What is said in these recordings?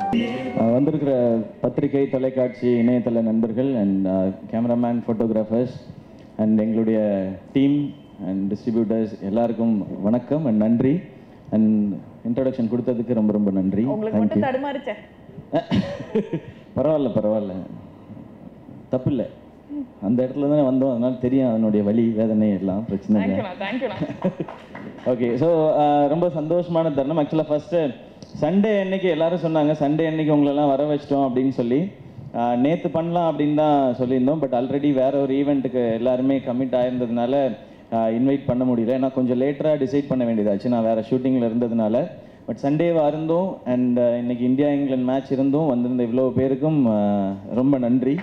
அஹ் வந்திருக்கிற பத்திரிகை தொலைக்காட்சி இணையதள நண்பர்கள் அண்ட் கேமராமேன் ஃபோட்டோகிராஃபர்ஸ் அண்ட் எங்களுடைய டீம் அண்ட் டிஸ்ட்ரிபியூட்டர்ஸ் எல்லாருக்கும் வணக்கம் அண்ட் நன்றி அண்ட் இன்ட்ரடக்ஷன் கொடுத்ததுக்கு ரொம்ப ரொம்ப நன்றி உங்களுக்கு மட்டும் தடுமாறுச்சேன் பரவாயில்ல பரவாயில்ல தப்பு இல்லை அந்த இடத்துல தானே வந்தோம் அதனால தெரியும் அதனுடைய வலி வேதனை எல்லாம் பிரச்சனை இல்லை தேங்க்யூண்ணா தேங்க்யூண்ணா ஓகே ஸோ ரொம்ப சந்தோஷமான தருணம் ஆக்சுவலாக ஃபஸ்ட்டு சண்டே அன்னைக்கு எல்லாரும் சொன்னாங்க சண்டே அன்னைக்கு உங்களெல்லாம் வர வச்சிட்டோம் அப்படின்னு சொல்லி நேற்று பண்ணலாம் அப்படின்னு தான் சொல்லியிருந்தோம் பட் ஆல்ரெடி வேற ஒரு ஈவெண்ட்டுக்கு எல்லாருமே கமிட் ஆயிருந்ததுனால இன்வைட் பண்ண முடியல ஏன்னா கொஞ்சம் லேட்டராக டிசைட் பண்ண வேண்டியதாச்சு நான் வேற ஷூட்டிங்கில் இருந்ததுனால பட் சண்டேவாக இருந்தும் அண்ட் இன்னைக்கு இந்தியா இங்கிலாந்து மேட்ச் இருந்தும் வந்திருந்த இவ்வளோ பேருக்கும் ஆஹ், ரொம்ப நன்றி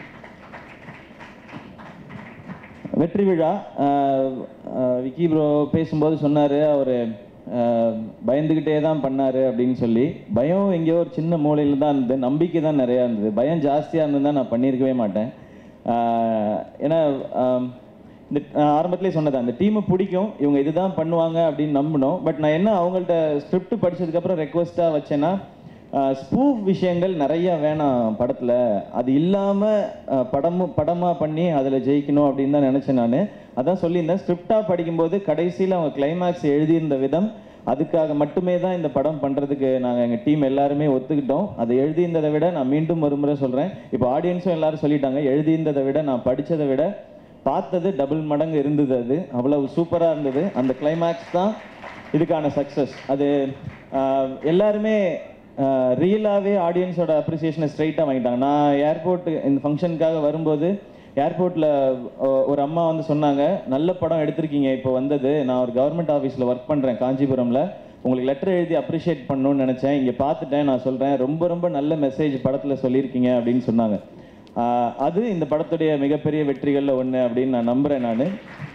வெற்றி விழா ஆஹ், ஆஹ், விக்கி ப்ரோ பேசும்போது சொன்னார் அவர் பயந்துக்கிட்டே தான் பண்ணார் அப்படின்னு சொல்லி பயம் எங்கேயோ ஒரு சின்ன மூலையில் தான் இருந்தது நம்பிக்கை தான் நிறையா இருந்தது பயம் ஜாஸ்தியாக இருந்ததுன்னா நான் பண்ணியிருக்கவே மாட்டேன் ஆஹ், ஏன்னா ஆம், இந்த நான் ஆரம்பத்திலே சொன்னது அந்த டீமை பிடிக்கும் இவங்க இதுதான் பண்ணுவாங்க அப்படின்னு நம்பினோம் பட் நான் என்ன அவங்கள்ட்ட ஸ்கிரிப்ட் படிச்சதுக்கப்புறம் ரெக்வஸ்ட்டாக வச்சேன்னா ஸ்பூஃப் விஷயங்கள் நிறைய வேணாம் படத்தில் அது இல்லாமல் படமும் படமாக பண்ணி அதில் ஜெயிக்கணும் அப்படின்னு தான் நினச்சேன் நான் அதான் சொல்லியிருந்தேன் ஸ்கிரிப்டாக படிக்கும்போது கடைசியில் அவங்க கிளைமேக்ஸ் எழுதியிருந்த விதம் அதுக்காக மட்டுமே தான் இந்த படம் பண்ணுறதுக்கு நாங்கள் எங்கள் டீம் எல்லாருமே ஒத்துக்கிட்டோம் அதை எழுதியிருந்ததை விட நான் மீண்டும் ஒரு முறை சொல்கிறேன் இப்போ ஆடியன்ஸும் எல்லாரும் சொல்லிட்டாங்க எழுதியிருந்ததை விட நான் படித்ததை விட பார்த்தது டபுள் மடங்கு இருந்தது அது அவ்வளவு சூப்பராக இருந்தது அந்த கிளைமேக்ஸ் தான் இதுக்கான சக்ஸஸ் அது ஆஹ், எல்லாருமே ரியலாகவே ஆடியன்ஸோட அப்ரிசியேஷனை ஸ்ட்ரைட்டாக வாங்கிட்டாங்க நான் ஏர்போர்ட் இந்த ஃபங்க்ஷனுக்காக வரும்போது ஏர்போர்ட்டில் ஒரு அம்மா வந்து சொன்னாங்க நல்ல படம் எடுத்திருக்கீங்க இப்போ வந்தது நான் ஒரு கவர்மெண்ட் ஆஃபீஸில் ஒர்க் பண்ணுறேன் காஞ்சிபுரமில் உங்களுக்கு லெட்டர் எழுதி அப்ரிஷியேட் பண்ணணும்னு நினச்சேன் இங்கே பார்த்துட்டேன் நான் சொல்கிறேன் ரொம்ப ரொம்ப நல்ல மெசேஜ் படத்தில் சொல்லியிருக்கீங்க அப்படின்னு சொன்னாங்க ஆஹ், அது இந்த படத்துடைய மிகப்பெரிய வெற்றிகளில் ஒன்று அப்படின்னு நான் நம்புகிறேன் நான்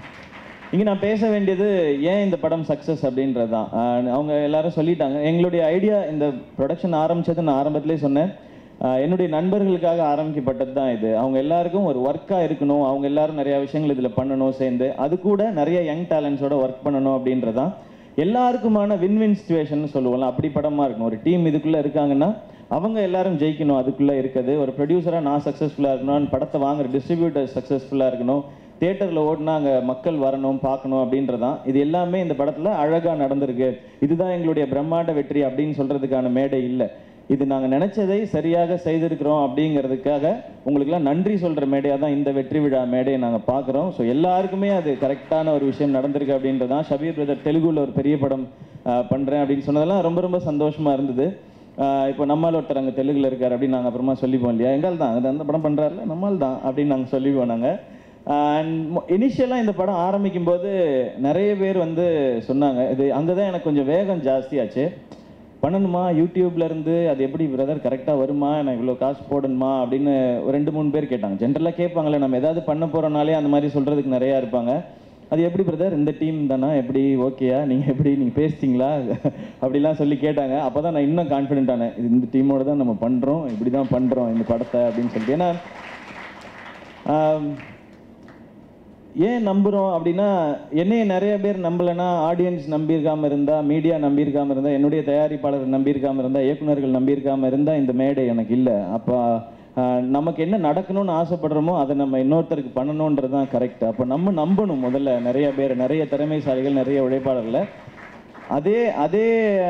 இங்கே நான் பேச வேண்டியது ஏன் இந்த படம் சக்ஸஸ் அப்படின்றது தான் ஆஹ் அவங்க எல்லாரும் சொல்லிட்டாங்க எங்களுடைய ஐடியா இந்த ப்ரொடக்ஷன் ஆரம்பிச்சது நான் ஆரம்பத்திலே சொன்னேன் ஆஹ் என்னுடைய நண்பர்களுக்காக ஆரம்பிக்கப்பட்டது தான் இது அவங்க எல்லாருக்கும் ஒரு ஒர்க்காக இருக்கணும் அவங்க எல்லாரும் நிறைய விஷயங்கள் இதில் பண்ணணும் சேர்ந்து அது கூட நிறைய யங் டேலண்ட்ஸோட ஒர்க் பண்ணணும் அப்படின்றதான் எல்லாருக்குமான வின் வின் சுச்சுவேஷன் சொல்லுவோம்ல அப்படி படமாக இருக்கணும் ஒரு டீம் இதுக்குள்ளே இருக்காங்கன்னா அவங்க எல்லாரும் ஜெயிக்கணும் அதுக்குள்ளே இருக்குது ஒரு ப்ரொடியூசராக நான் சக்ஸஸ்ஃபுல்லாக இருக்கணும் படத்தை வாங்குற டிஸ்ட்ரிபியூட்டர் சக்ஸஸ்ஃபுல்லாக இருக்கணும் தேட்டரில் ஓடினா அங்கே மக்கள் வரணும் பார்க்கணும் அப்படின்றதான் இது எல்லாமே இந்த படத்தில் அழகாக நடந்திருக்கு இதுதான் எங்களுடைய பிரம்மாண்ட வெற்றி அப்படின்னு சொல்கிறதுக்கான மேடை இல்லை இது நாங்கள் நினச்சதை சரியாக செய்திருக்கிறோம் அப்படிங்கிறதுக்காக உங்களுக்குலாம் நன்றி சொல்கிற மேடையாக தான் இந்த வெற்றி விழா மேடையை நாங்கள் பார்க்குறோம் ஸோ எல்லாருக்குமே அது கரெக்டான ஒரு விஷயம் நடந்திருக்கு அப்படின்றதான் ஷபீர் பிரதர் தெலுங்குல ஒரு பெரிய படம் பண்ணுறேன் அப்படின்னு சொன்னதெல்லாம் ரொம்ப ரொம்ப சந்தோஷமாக இருந்தது ஆஹ் இப்போ நம்மால் ஒருத்தர் அங்கே தெலுங்குல இருக்கார் அப்படின்னு நாங்கள் அப்புறமா சொல்லிப்போம் இல்லையா எங்கால் தான் அது அந்த படம் பண்ணுறாருல நம்மால் தான் அப்படின்னு நாங்கள் சொல்லிப்போம் நாங்கள் அண்ட் இனிஷியலாக இந்த படம் ஆரம்பிக்கும் போது நிறைய பேர் வந்து சொன்னாங்க இது அங்கே தான் எனக்கு கொஞ்சம் வேகம் ஜாஸ்தியாச்சு பண்ணணுமா யூடியூப்ல இருந்து அது எப்படி பிரதர் கரெக்டாக வருமா நான் இவ்வளோ காசு போடணுமா அப்படின்னு ஒரு ரெண்டு மூணு பேர் கேட்டாங்க ஜென்ரலாக கேட்பாங்களே நம்ம ஏதாவது பண்ண போகிறோனாலே அந்த மாதிரி சொல்கிறதுக்கு நிறையா இருப்பாங்க அது எப்படி பிரதர் இந்த டீம் தானா எப்படி ஓகேயா நீங்கள் எப்படி நீங்கள் பேசிட்டீங்களா அப்படிலாம் சொல்லி கேட்டாங்க அப்போ தான் நான் இன்னும் கான்ஃபிடென்ட் ஆனேன் இது இந்த டீமோட தான் நம்ம பண்ணுறோம் இப்படி தான் பண்ணுறோம் இந்த படத்தை அப்படின்னு சொல்லிட்டு ஏன்னா ஆம், ஏன் நம்புகிறோம் அப்படின்னா என்னைய நிறைய பேர் நம்பலைன்னா ஆடியன்ஸ் நம்பியிருக்காம இருந்தா மீடியா நம்பியிருக்காம இருந்தா என்னுடைய தயாரிப்பாளர் நம்பியிருக்காம இருந்தா இயக்குனர்கள் நம்பியிருக்காம இருந்தா இந்த மேடை எனக்கு இல்லை அப்போ ஆஹ், நமக்கு என்ன நடக்கணும்னு ஆசைப்படுறோமோ அதை நம்ம இன்னொருத்தருக்கு பண்ணணுன்றது தான் கரெக்ட் அப்போ நம்ம நம்பணும் முதல்ல நிறைய பேர் நிறைய திறமைசாலிகள் நிறைய உழைப்பாளர்களை அதே அதே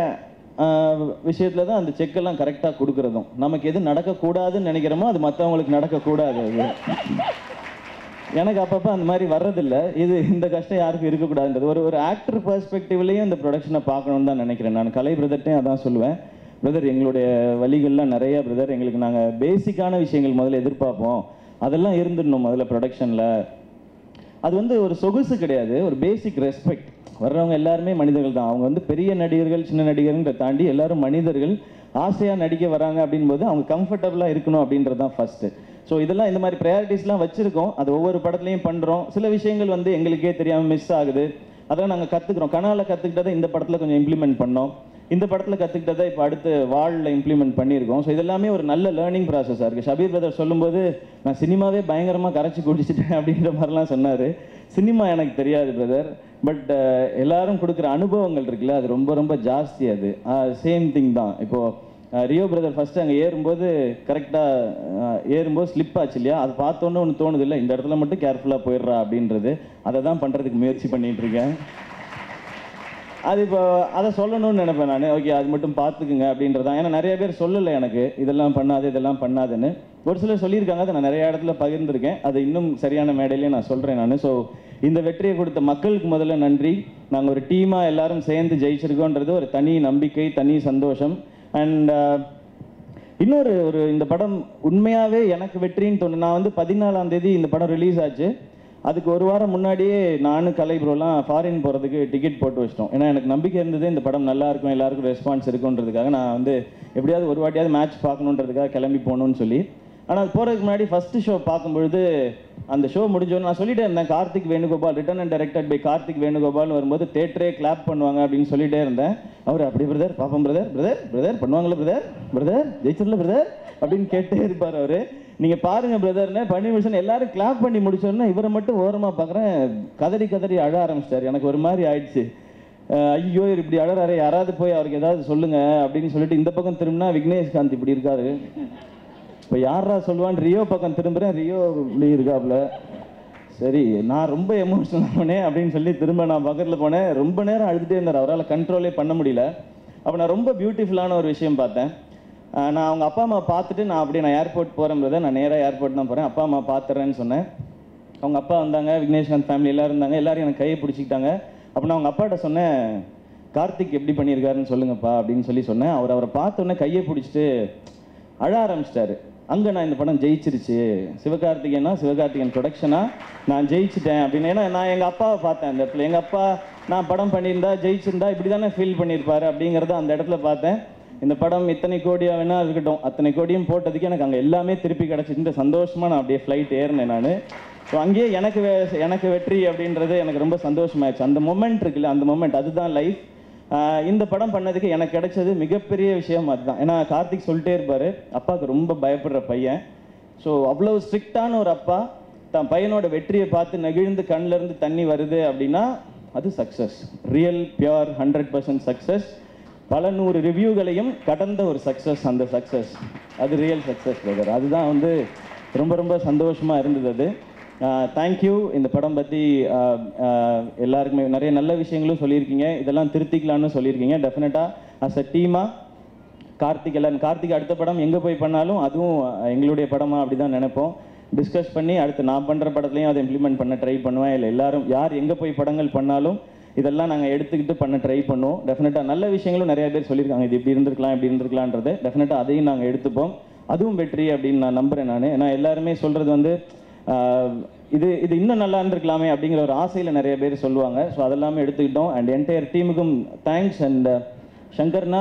விஷயத்துல தான் அந்த செக்கெல்லாம் கரெக்டாக கொடுக்குறதும் நமக்கு எது நடக்கக்கூடாதுன்னு நினைக்கிறோமோ அது மற்றவங்களுக்கு நடக்கக்கூடாது அது எனக்கு அப்பப்போ அந்த மாதிரி வர்றதில்ல இது இந்த கஷ்டம் யாருக்கும் இருக்கக்கூடாதுன்றது ஒரு ஒரு ஆக்டர் பெர்ஸ்பெக்டிவ்லேயும் இந்த ப்ரொடக்ஷனை பார்க்கணும்னு தான் நினைக்கிறேன் நான் கலை பிரதர்ட்டையும் அதான் சொல்லுவேன் பிரதர் எங்களுடைய வழிகள்லாம் நிறைய பிரதர் எங்களுக்கு நாங்கள் பேசிக்கான விஷயங்கள் முதல்ல எதிர்பார்ப்போம் அதெல்லாம் இருந்துடணும் முதல்ல ப்ரொடக்ஷனில் அது வந்து ஒரு சொகுசு கிடையாது ஒரு பேசிக் ரெஸ்பெக்ட் வர்றவங்க எல்லாருமே மனிதர்கள் தான் அவங்க வந்து பெரிய நடிகர்கள் சின்ன நடிகர்ன்ற தாண்டி எல்லாரும் மனிதர்கள் ஆசையாக நடிக்க வராங்க அப்படின்போது அவங்க கம்ஃபர்டபுளாக இருக்கணும் அப்படின்றது தான் ஃபஸ்ட்டு ஸோ இதெல்லாம் இந்த மாதிரி ப்ரையாரிட்டிஸ்லாம் வச்சுருக்கோம் அது ஒவ்வொரு படத்துலையும் பண்ணுறோம் சில விஷயங்கள் வந்து எங்களுக்கே தெரியாமல் மிஸ் ஆகுது அதெல்லாம் நாங்கள் கற்றுக்குறோம் கனால கற்றுக்கிட்டதை இந்த படத்தில் கொஞ்சம் இம்ப்ளிமெண்ட் பண்ணோம் இந்த படத்தில் கற்றுக்கிட்டதை இப்போ அடுத்து வாழில் இம்ப்ளிமெண்ட் பண்ணியிருக்கோம் ஸோ இதெல்லாமே ஒரு நல்ல லேர்னிங் ப்ராசஸாக இருக்குது ஷபீர் பிரதர் சொல்லும்போது நான் சினிமாவே பயங்கரமாக கரைச்சி குடிச்சிட்டேன் அப்படின்ற மாதிரிலாம் சொன்னார் சினிமா எனக்கு தெரியாது பிரதர் பட் எல்லாரும் கொடுக்குற அனுபவங்கள் இருக்குல்ல அது ரொம்ப ரொம்ப ஜாஸ்தி அது சேம் திங் தான் இப்போது அஹ், ரியோ பிரதர் ஃபர்ஸ்ட் அங்கே ஏறும்போது கரெக்டாக ஏறும்போது ஸ்லிப் ஆச்சு இல்லையா அது பார்த்தோன்னே ஒன்று தோணுது இல்லை இந்த இடத்துல மட்டும் கேர்ஃபுல்லாக போயிடுறா அப்படின்றது அதை தான் பண்ணுறதுக்கு முயற்சி பண்ணிட்டு இருக்கேன் அது இப்போ அதை சொல்லணும்னு நினைப்பேன் நான் ஓகே அது மட்டும் பார்த்துக்குங்க அப்படின்றதான் ஏன்னா நிறைய பேர் சொல்லலை எனக்கு இதெல்லாம் பண்ணாது இதெல்லாம் பண்ணாதுன்னு ஒரு சிலர் சொல்லியிருக்காங்க அதை நான் நிறைய இடத்துல பகிர்ந்திருக்கேன் அது இன்னும் சரியான மேடையிலேயே நான் சொல்கிறேன் நான் ஸோ இந்த வெற்றியை கொடுத்த மக்களுக்கு முதல்ல நன்றி நாங்கள் ஒரு டீமாக எல்லாரும் சேர்ந்து ஜெயிச்சிருக்கோன்றது ஒரு தனி நம்பிக்கை தனி சந்தோஷம் அண்ட் இன்னொரு ஒரு இந்த படம் உண்மையாகவே எனக்கு வெற்றின்னு தோணு நான் வந்து பதினாலாம் தேதி இந்த படம் ரிலீஸ் ஆச்சு அதுக்கு ஒரு வாரம் முன்னாடியே நானும் கலை ப்ரோலாம் ஃபாரின் போகிறதுக்கு டிக்கெட் போட்டு வச்சிட்டோம் ஏன்னா எனக்கு நம்பிக்கை இருந்தது இந்த படம் நல்லா இருக்கும் எல்லாருக்கும் ரெஸ்பான்ஸ் இருக்குன்றதுக்காக நான் வந்து எப்படியாவது ஒரு வாட்டியாவது மேட்ச் பார்க்கணுன்றதுக்காக கிளம்பி போகணும்னு சொல்லி ஆனால் அது போகிறதுக்கு முன்னாடி ஃபஸ்ட்டு ஷோ பார்க்கும்பொழுது அந்த ஷோ முடிஞ்சோன்னு நான் சொல்லிட்டே இருந்தேன் Karthik Venugopal written and directed by Karthik வேணுகோபால்னு வரும்போது தேட்டரே கிளாப் பண்ணுவாங்க அப்படின்னு சொல்லிட்டே இருந்தேன் அவர் அப்படி பிரதர் பாப்போம் பிரதர் பிரதர் பிரதர் பண்ணுவாங்களா பிரதர் பிரதர் ஜெயிச்சிடல பிரதர் அப்படின்னு கேட்டே இருப்பார் அவர் நீங்கள் பாருங்க பிரதர்னு பண்ணி முடிச்சோன்னு எல்லாரும் கிளாப் பண்ணி முடிச்சோன்னா இவரை மட்டும் ஓரமாக பார்க்குறேன் கதறி கதறி அழ ஆரம்பிச்சிட்டார் எனக்கு ஒரு மாதிரி ஆயிடுச்சு அஹ் ஐயோ இவர் இப்படி அழறாரு யாராவது போய் அவருக்கு ஏதாவது சொல்லுங்க அப்படின்னு சொல்லிட்டு இந்த பக்கம் திரும்பினா விக்னேஷ்காந்த் இப்படி இருக்காரு இப்போ யாரா சொல்லுவான் ரியோ பக்கம் திரும்புறேன் ரியோ இப்படி இருக்காப்புல சரி நான் ரொம்ப எமோஷனல் ஆனேன் அப்படின்னு சொல்லி திரும்ப நான் பக்கத்தில் போனேன் ரொம்ப நேரம் அழுதுகிட்டே இருந்தார் அவரால் கண்ட்ரோலே பண்ண முடியல அப்போ நான் ரொம்ப பியூட்டிஃபுல்லான ஒரு விஷயம் பார்த்தேன் ஆஹ் நான் அவங்க அப்பா அம்மா பார்த்துட்டு நான் அப்படியே நான் ஏர்போர்ட் போகிறேன் நான் நேராக ஏர்போர்ட் தான் போகிறேன் அப்பா அம்மா பார்த்துறேன்னு சொன்னேன் அவங்க அப்பா வந்தாங்க விக்னேஷ்காந்த் ஃபேமிலி எல்லாரும் இருந்தாங்க எல்லாரும் எனக்கு கையை பிடிச்சிக்கிட்டாங்க அப்போ நான் அவங்க அப்பாட்ட சொன்னேன் கார்த்திக் எப்படி பண்ணியிருக்காருன்னு சொல்லுங்கப்பா அப்படின்னு சொல்லி சொன்னேன் அவர் அவரை பார்த்த உடனே கையை பிடிச்சிட்டு அழ ஆரம்பிச்சிட்டாரு அங்கே நான் இந்த படம் ஜெயிச்சிருச்சு சிவகார்த்திகேயனா சிவகார்த்திகேயன் ப்ரொடக்ஷனா நான் ஜெயிச்சிட்டேன் அப்படின்னு ஏன்னா நான் எங்கள் அப்பாவை பார்த்தேன் அந்த இடத்துல எங்கள் அப்பா நான் படம் பண்ணியிருந்தா ஜெயிச்சிருந்தா இப்படி தானே ஃபீல் பண்ணியிருப்பாரு அப்படிங்கிறத அந்த இடத்துல பார்த்தேன் இந்த படம் இத்தனை கோடியா வேணா இருக்கட்டும் அத்தனை கோடியும் போட்டதுக்கு எனக்கு அங்கே எல்லாமே திருப்பி கிடச்சிட்டு சந்தோஷமாக நான் அப்படியே ஃப்ளைட் ஏறினேன் நான் ஸோ அங்கேயே எனக்கு வே- எனக்கு வெற்றி அப்படின்றது எனக்கு ரொம்ப சந்தோஷமாயிடுச்சு அந்த மொமெண்ட் இருக்குல்ல அந்த மொமெண்ட் அதுதான் லைஃப் இந்த படம் பண்ணதுக்கு எனக்கு கிடைச்சது மிகப்பெரிய விஷயம் அதுதான் ஏன்னா கார்த்திக் சொல்லிட்டே இருப்பாரு அப்பாவுக்கு ரொம்ப பயப்படுற பையன் ஸோ அவ்வளவு ஸ்ட்ரிக்டான ஒரு அப்பா தன் பையனோட வெற்றியை பார்த்து நெகிழ்ந்து கண்ணுல இருந்து தண்ணி வருது அப்படின்னா அது success real pure hundred percent success பல நூறு ரிவ்யூகளையும் கடந்த ஒரு சக்ஸஸ் அந்த சக்ஸஸ் அது ரியல் சக்ஸஸ் பிரதர் அதுதான் வந்து ரொம்ப ரொம்ப சந்தோஷமாக இருந்தது அது தேங்க்யூ இந்த படம் பற்றி எல்லாருக்குமே நிறைய நல்ல விஷயங்களும் சொல்லியிருக்கீங்க இதெல்லாம் திருத்திக்கலாம்னு சொல்லியிருக்கீங்க டெஃபினட்டாக அஸ் அ டீமாக கார்த்திக் எல்லாம் கார்த்திக் அடுத்த படம் எங்கே போய் பண்ணாலும் அதுவும் அஹ், எங்களுடைய படமா அப்படி தான் நினைப்போம் டிஸ்கஸ் பண்ணி அடுத்து நான் பண்ணுற படத்துலையும் அதை இம்ப்ளிமெண்ட் பண்ண ட்ரை பண்ணுவேன் இல்லை எல்லாரும் யார் எங்கே போய் படங்கள் பண்ணாலும் இதெல்லாம் நாங்கள் எடுத்துக்கிட்டு பண்ண ட்ரை பண்ணுவோம் டெஃபினட்டாக நல்ல விஷயங்களும் நிறைய பேர் சொல்லியிருக்காங்க இது இப்படி இருந்திருக்கலாம் இப்படி இருந்திருக்கலான்றது டெஃபினட்டாக அதையும் நாங்கள் எடுத்துப்போம் அதுவும் வெற்றி அப்படின்னு நான் நம்புகிறேன் நான் ஏன்னா எல்லாருமே சொல்கிறது வந்து ஆஹ், இது இது இன்னும் நல்லா இருந்திருக்கலாமே அப்படிங்கிற ஒரு ஆசையில் நிறைய பேர் சொல்லுவாங்க ஸோ அதெல்லாமே எடுத்துக்கிட்டோம் அண்ட் என்டையர் டீமுக்கும் தேங்க்ஸ் அண்ட் சங்கர்னா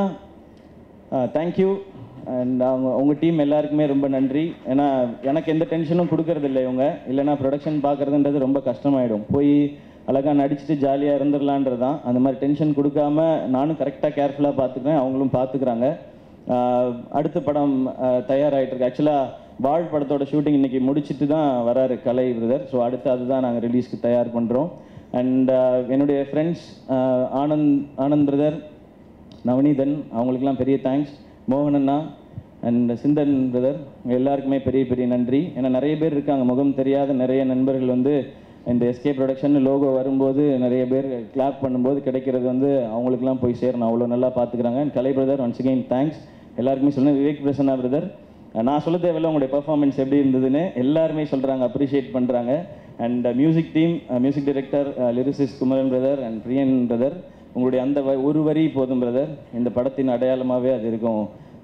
தேங்க்யூ அண்ட் அவங்க உங்கள் டீம் எல்லாருக்குமே ரொம்ப நன்றி ஏன்னா எனக்கு எந்த டென்ஷனும் கொடுக்கறது இல்லை இவங்க இல்லைன்னா ப்ரொடக்ஷன் பார்க்குறதுன்றது ரொம்ப கஷ்டமாயிடும் போய் அழகாக நடிச்சுட்டு ஜாலியாக இருந்துடலான்றது தான் அந்த மாதிரி டென்ஷன் கொடுக்காம நானும் கரெக்டாக கேர்ஃபுல்லாக பார்த்துக்கிறேன் அவங்களும் பார்த்துக்கிறாங்க ஆஹ் அடுத்த படம் ஆஹ் தயாராயிட்டு இருக்கு ஆக்சுவலாக வாழ் படத்தோட ஷூட்டிங் இன்னைக்கு முடிச்சிட்டு தான் வராரு கலை பிரதர் ஸோ அடுத்து அதுதான் நாங்கள் ரிலீஸ்க்கு தயார் பண்ணுறோம் அண்ட் என்னுடைய ஃப்ரெண்ட்ஸ் ஆனந்த் ஆனந்த் பிரதர் நவநீதன் அவங்களுக்கெல்லாம் பெரிய தேங்க்ஸ் மோகனண்ணா அண்ட் சிந்தன் பிரதர் எல்லாருக்குமே பெரிய பெரிய நன்றி ஏன்னா நிறைய பேர் இருக்காங்க முகம் தெரியாத நிறைய நண்பர்கள் வந்து இந்த எஸ்கே ப்ரொடக்ஷன் லோகோ வரும்போது நிறைய பேர் கிளாப் பண்ணும்போது கிடைக்கிறது வந்து அவங்களுக்குலாம் போய் சேரணும் அவ்வளோ நல்லா பார்த்துக்கிறாங்க And Kalai brother once again thanks எல்லாருக்குமே சொல்லுங்கள் விவேக் பிரசன்னா பிரதர் நான் சொல்ல தேவையில்ல உங்களுடைய பெர்ஃபார்மன்ஸ் எப்படி இருந்ததுன்னு எல்லாருமே சொல்கிறாங்க அப்ரிஷியேட் பண்ணுறாங்க and music team music director lyricist Kumaran brother and Priyan brother உங்களுடைய அந்த வ- ஒரு வரி போதும் பிரதர் இந்த படத்தின் அடையாளமாகவே அது இருக்கும்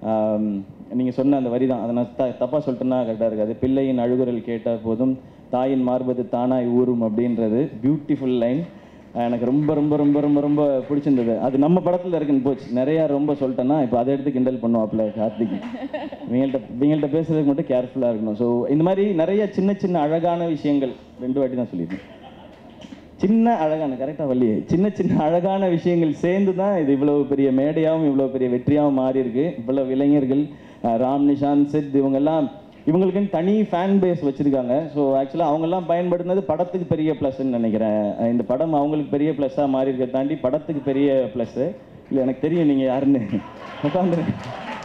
நீங்கள் சொன்ன அந்த வரி தான் அதை நான் த தப்பாக சொல்லிட்டேன்னா கரெக்டாக இருக்காது பிள்ளையின் அழுகுரல் கேட்டால் போதும் தாயின் மார்பது தானாய் ஊறும் அப்படின்றது பியூட்டிஃபுல் லைன் எனக்கு ரொம்ப ரொம்ப ரொம்ப ரொம்ப ரொம்ப பிடிச்சிருந்தது அது நம்ம படத்தில் இருக்குன்னு போச்சு நிறையா ரொம்ப சொல்லிட்டேன்னா இப்போ அதை எடுத்து கிண்டல் பண்ணுவாப்புல கார்த்திக் இவங்கள்ட்ட இவங்கள்ட்ட பேசுறதுக்கு மட்டும் கேர்ஃபுல்லாக இருக்கணும் ஸோ இந்த மாதிரி நிறைய சின்ன சின்ன அழகான விஷயங்கள் ரெண்டு வாட்டி தான் சொல்லியிருக்கேன் சின்ன அழகான கரெக்டாக வள்ளியே சின்ன சின்ன அழகான விஷயங்கள் சேர்ந்து தான் இது இவ்வளவு பெரிய மேடையாகவும் இவ்வளோ பெரிய வெற்றியாகவும் மாறி இருக்கு இவ்வளவு இளைஞர்கள் அஹ் ராம் நிஷாந்த் சித் இவங்கெல்லாம் இவங்களுக்குன்னு தனி ஃபேன் பேஸ் வச்சிருக்காங்க ஸோ ஆக்சுவலாக அவங்கெல்லாம் பயன்படுத்தினது படத்துக்கு பெரிய ப்ளஸ்ன்னு நினைக்கிறேன் அஹ் இந்த படம் அவங்களுக்கு பெரிய ப்ளஸ்ஸாக மாறி இருக்க தாண்டி படத்துக்கு பெரிய ப்ளஸ்ஸு இல்லை எனக்கு தெரியும் நீங்கள் யாருன்னு உட்காந்து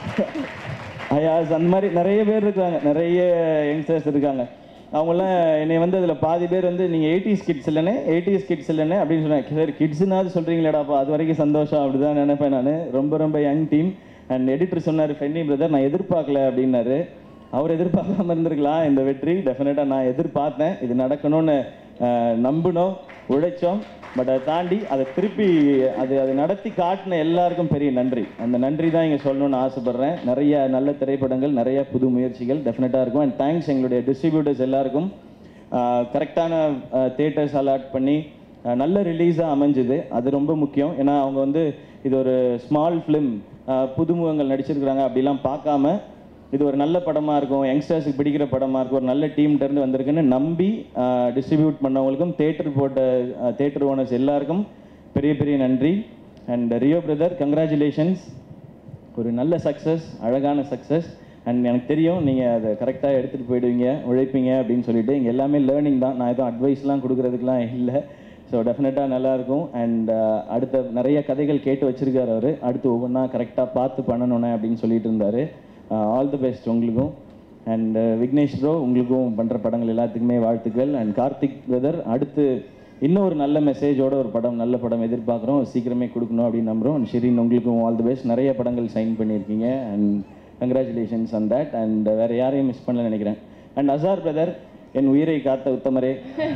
ஐயாஸ் அந்த மாதிரி நிறைய பேர் இருக்காங்க நிறைய யங்ஸ்டர்ஸ் இருக்காங்க அவங்களாம் என்னை வந்து அதில் பாதி பேர் வந்து நீங்கள் எயிட்டிஸ் கிட்ஸ் இல்லைன்னு எயிட்டிஸ் கிட்ஸ் இல்லைன்னு அப்படின்னு சொன்னாங்க சரி கிட்ஸ்னாவது சொல்கிறீங்களாடாப்பா அது வரைக்கும் சந்தோஷம் அப்படி தான் நினைப்பேன் நான் ரொம்ப ரொம்ப யங் டீம் அண்ட் எடிட்டர் சொன்னார் ஃபென்னி பிரதர் நான் எதிர்பார்க்கல அப்படின்னாரு அவர் எதிர்பார்க்காம இருந்திருக்கலாம் இந்த வெற்றி டெஃபினட்டாக நான் எதிர்பார்த்தேன் இது நடக்கணும்னு அஹ், நம்பினோம் உழைச்சோம் பட் அதை தாண்டி அதை திருப்பி அது அதை நடத்தி காட்டின எல்லாருக்கும் பெரிய நன்றி அந்த நன்றி தான் இங்கே சொல்லணும்னு ஆசைப்பட்றேன் நிறைய நல்ல திரைப்படங்கள் நிறைய புது முயற்சிகள் டெஃபினட்டாக இருக்கும் அண்ட் தேங்க்ஸ் எங்களுடைய டிஸ்ட்ரிபியூட்டர்ஸ் எல்லாருக்கும் கரெக்டான தேட்டர்ஸ் அலாட் பண்ணி அஹ், நல்ல ரிலீஸாக அமைஞ்சுது அது ரொம்ப முக்கியம் ஏன்னா அவங்க வந்து இது ஒரு ஸ்மால் ஃபிலிம் புதுமுகங்கள் நடிச்சிருக்கிறாங்க அப்படிலாம் பார்க்காம இது ஒரு நல்ல படமாக இருக்கும் யங்ஸ்டர்ஸுக்கு பிடிக்கிற படமாக இருக்கும் ஒரு நல்ல டீம்கிட்ட இருந்து வந்திருக்குன்னு நம்பி டிஸ்ட்ரிபியூட் பண்ணவங்களுக்கும் தேட்டர் போட்ட தேட்டர் ஓனர்ஸ் எல்லாருக்கும் பெரிய பெரிய நன்றி அண்ட் ரியோ பிரதர் கங்க்ராச்சுலேஷன்ஸ் ஒரு நல்ல சக்ஸஸ் அழகான சக்ஸஸ் அண்ட் எனக்கு தெரியும் நீங்கள் அதை கரெக்டாக எடுத்துகிட்டு போயிடுவீங்க உழைப்பீங்க அப்படின்னு சொல்லிட்டு இங்கே எல்லாமே லேர்னிங் தான் நான் எதுவும் அட்வைஸ்லாம் கொடுக்குறதுக்குலாம் இல்லை ஸோ டெஃபினட்டாக நல்லாயிருக்கும் அண்ட் அடுத்த நிறைய கதைகள் கேட்டு வச்சிருக்காரு அவர் அடுத்து ஒவ்வொன்றா கரெக்டாக பார்த்து பண்ணணுண்ணே அப்படின்னு சொல்லிட்டு இருந்தார் ஆல் தி பெஸ்ட் உங்களுக்கும் அண்ட் விக்னேஷ் ப்ரோ உங்களுக்கும் பண்ணுற படங்கள் எல்லாத்துக்குமே வாழ்த்துக்கள் அண்ட் கார்த்திக் பிரதர் அடுத்து இன்னும் ஒரு நல்ல மெசேஜோட ஒரு படம் நல்ல படம் எதிர்பார்க்குறோம் சீக்கிரமே கொடுக்கணும் அப்படின்னு நம்புகிறோம் அண்ட் ஷிரின் உங்களுக்கும் ஆல் தி பெஸ்ட் நிறைய படங்கள் சைன் பண்ணியிருக்கீங்க and congratulations on that and வேறு யாரையும் மிஸ் பண்ணல நினைக்கிறேன் அண்ட் அசார் பிரதர் என் உயிரை காத்த உத்தமரே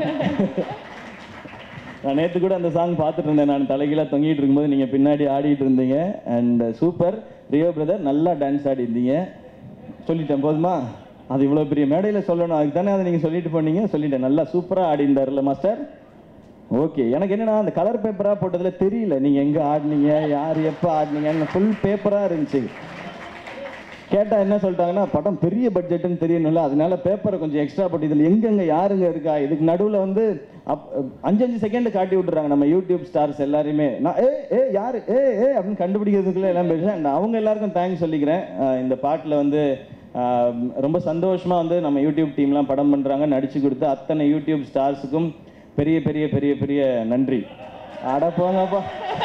நான் நேற்று கூட அந்த சாங் பார்த்துட்டு இருந்தேன் நான் தலைகீழாக தொங்கிட்டு இருக்கும்போது நீங்கள் பின்னாடி ஆடிட்டு இருந்தீங்க அண்ட் சூப்பர் ரியோ பிரதர் நல்லா டான்ஸ் ஆடி இருந்தீங்க சொல்லிட்டேன் போதுமா அது இவ்வளோ பெரிய மேடையில் சொல்லணும் அதுக்கு தானே அதை நீங்கள் சொல்லிட்டு போனீங்க சொல்லிட்டேன் நல்லா சூப்பராக ஆடி இருந்தார்ல மாஸ்டர் ஓகே எனக்கு என்னன்னா அந்த கலர் பேப்பராக போட்டதில் தெரியல நீங்கள் எங்கே ஆடினீங்க யார் எப்போ ஆடினீங்கன்னு ஃபுல் பேப்பராக இருந்துச்சு கேட்டா என்ன சொல்லிட்டாங்கன்னா படம் பெரிய பட்ஜெட்னு தெரியணும்ல அதனால பேப்பரை கொஞ்சம் எக்ஸ்ட்ரா போட்டு இதில் எங்கெங்க யாருங்க இருக்கா இதுக்கு நடுவில் வந்து அப் அஞ்சு அஞ்சு செகண்ட் காட்டி விட்டுறாங்க நம்ம யூடியூப் ஸ்டார்ஸ் எல்லாரையுமே நான் ஏ ஏ யாரு ஏ ஏ அப்படின்னு கண்டுபிடிக்கிறதுக்குள்ள எல்லாம் பேசுறேன் And அவங்க எல்லாருக்கும் தேங்க்ஸ் சொல்லிக்கிறேன் அஹ் இந்த பாட்டில் வந்து அஹ் ரொம்ப சந்தோஷமா வந்து நம்ம யூடியூப் டீம்லாம் படம் பண்றாங்க நடிச்சு கொடுத்து அத்தனை யூடியூப் ஸ்டார்ஸுக்கும் பெரிய பெரிய பெரிய பெரிய நன்றி அட போங்கப்பா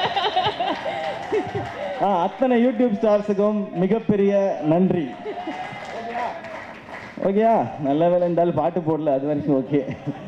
ஆ அத்தனை யூடியூப் ஸ்டார்ஸுக்கும் மிகப்பெரிய நன்றி ஓகேயா நல்ல வேலை இருந்தாலும் பாட்டு போடல அது வரைக்கும் ஓகே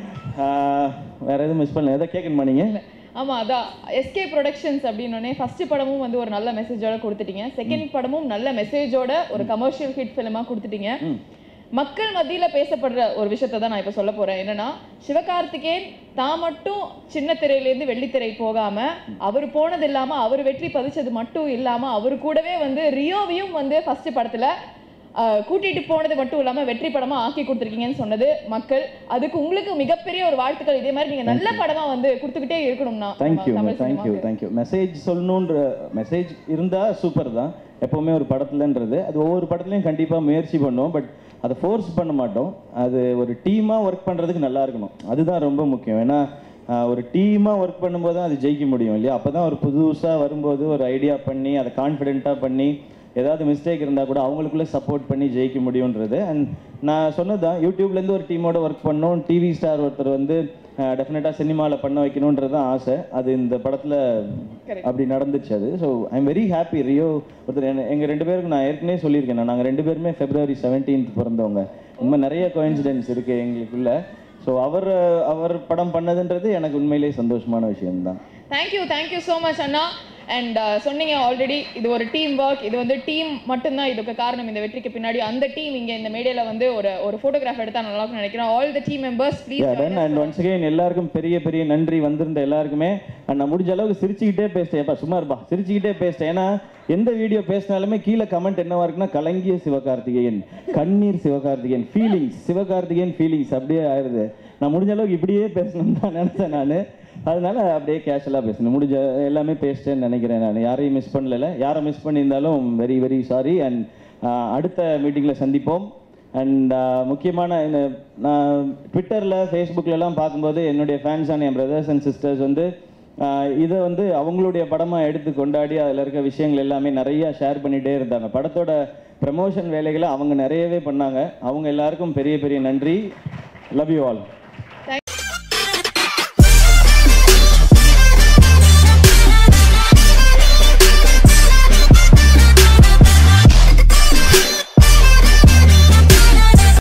வேற எதுவும் மிஸ் பண்ணல எதை கேட்கணுமா நீங்க ஆமா அதான் எஸ்கே ப்ரொடக்ஷன்ஸ் அப்படின்னோடனே ஃபர்ஸ்ட் படமும் வந்து ஒரு நல்ல மெசேஜோட கொடுத்துட்டீங்க செகண்ட் படமும் நல்ல மெசேஜோட ஒரு கமர்ஷியல் ஹிட் ஃபிலிமா கொடுத்துட்டீங்க மக்கள் மத்தியில பேசப்படுற ஒரு விஷயத்தை தான் நான் இப்ப சொல்ல போறேன் என்னன்னா சிவகார்த்திகேயன் தான் மட்டும் சின்ன திரையிலேருந்து வெள்ளித்திரை போகாம அவர் போனது இல்லாம அவர் வெற்றி பதிச்சது மட்டும் இல்லாம அவர் கூடவே வந்து ரியோவையும் வந்து ஃபர்ஸ்ட் படத்துல ஆஹ், கூட்டிட்டு போனது மட்டும் இல்லாம வெற்றி படமா ஆக்கி கொடுத்துருக்கீங்கன்னு சொன்னது மக்கள் அதுக்கு உங்களுக்கு மிகப்பெரிய ஒரு வாழ்த்துக்கள் இதே மாதிரி நீங்க நல்ல படமா வந்து கொடுத்துக்கிட்டே இருக்கணும்னா தேங்க்யூ நம்ம தமிழ் தேங்க்யூ சினிமாக்கு. தேங்க்யூ மெசேஜ் சொல்லணுன்ற மெசேஜ் இருந்தால் சூப்பர் தான் எப்போவுமே ஒரு படத்துலன்றது அது ஒவ்வொரு படத்துலையும் கண்டிப்பாக முயற்சி பண்ணுவோம் பட் அதை ஃபோர்ஸ் பண்ண மாட்டோம் அது ஒரு டீமாக ஒர்க் பண்ணுறதுக்கு நல்லா இருக்கணும் அதுதான் ரொம்ப முக்கியம் ஏன்னா ஆஹ், ஒரு டீமாக ஒர்க் பண்ணும்போது தான் அது ஜெயிக்க முடியும் இல்லையா அப்போ தான் ஒரு புதுசாக வரும்போது ஒரு ஐடியா பண்ணி அதை கான்ஃபிடென்ட்டாக பண்ணி ஏதாவது மிஸ்டேக் இருந்தால் கூட அவங்களுக்குள்ளே சப்போர்ட் பண்ணி ஜெயிக்க முடியுன்றது அண்ட் நான் சொன்னது தான் யூடியூப்லேருந்து ஒரு டீமோட ஒர்க் பண்ணோம் டிவி ஸ்டார் ஒருத்தர் வந்து டெஃபினட்டாக சினிமாவில் பண்ண வைக்கணுன்றது தான் ஆசை அது இந்த படத்தில் Correct. அப்படி நடந்துச்சு அது so I am very happy Rio ஒருத்தர் என்ன- எங்க ரெண்டு பேருக்கு நான் ஏற்கனவே சொல்லியிருக்கேன் நாங்கள் ரெண்டு பேருமே ஃபெப்ரவரி செவன்டீன்த் பிறந்தவங்க ரொம்ப நிறைய கோயின்சிடென்ஸ் இருக்கு எங்களுக்குள்ள ஸோ அவர் அவர் படம் பண்ணதுன்றது எனக்கு உண்மையிலேயே சந்தோஷமான விஷயம்தான் தேங்க்யூ தேங்க்யூ ஸோ மச் அண்ணா அண்ட் சொன்னீங்க ஆல்ரெடி இது ஒரு டீம் ஒர்க் இது வந்து டீம் மட்டும்தான் இதுக்கு காரணம் இந்த வெற்றிக்கு பின்னாடி அந்த டீம் இங்க இந்த மேடையில வந்து ஒரு ஒரு ஃபோட்டோகிராஃப் எடுத்தா நல்லா இருக்கும்னு நினைக்கிறேன் all the team members yeah please done and once again எல்லாருக்கும் பெரிய பெரிய நன்றி வந்திருந்த எல்லாருக்குமே and நான் முடிஞ்ச அளவுக்கு சிரிச்சுக்கிட்டே பேசிட்டேன் ஏப்பா சும்மா இருப்பா சிரிச்சுக்கிட்டே பேசிட்டேன் ஏன்னா எந்த வீடியோ பேசினாலுமே கீழே கமெண்ட் என்னவா இருக்குன்னா கலங்கிய சிவகார்த்திகேயன் கண்ணீர் சிவகார்த்திகேயன் ஃபீலிங்ஸ் சிவகார்த்திகேயன் ஃபீலிங்ஸ் அப்படியே ஆயிருது நான் முடிஞ்ச அளவுக்கு இப்படியே பேசணும்னு தான் நினைச்சேன் நான் அதனால அப்படியே கேஷுவலாக பேசணும் முடிஞ்ச எல்லாமே பேசிட்டேன்னு நினைக்கிறேன் நான் யாரையும் மிஸ் பண்ணல யாரை மிஸ் பண்ணியிருந்தாலும் வெரி வெரி சாரி அண்ட் அடுத்த மீட்டிங்கில் சந்திப்போம் அண்ட் முக்கியமான இந்த நான் ட்விட்டரில் ஃபேஸ்புக்லலாம் பார்க்கும்போது என்னுடைய ஃபேன்ஸான என் பிரதர்ஸ் அண்ட் சிஸ்டர்ஸ் வந்து ஆஹ் இதை வந்து அவங்களுடைய படமாக எடுத்து கொண்டாடி அதில் இருக்க விஷயங்கள் எல்லாமே நிறைய ஷேர் பண்ணிகிட்டே இருந்தாங்க படத்தோட ப்ரமோஷன் வேலைகளை அவங்க நிறையவே பண்ணாங்க அவங்க எல்லாருக்கும் பெரிய பெரிய நன்றி லவ் யூ ஆல்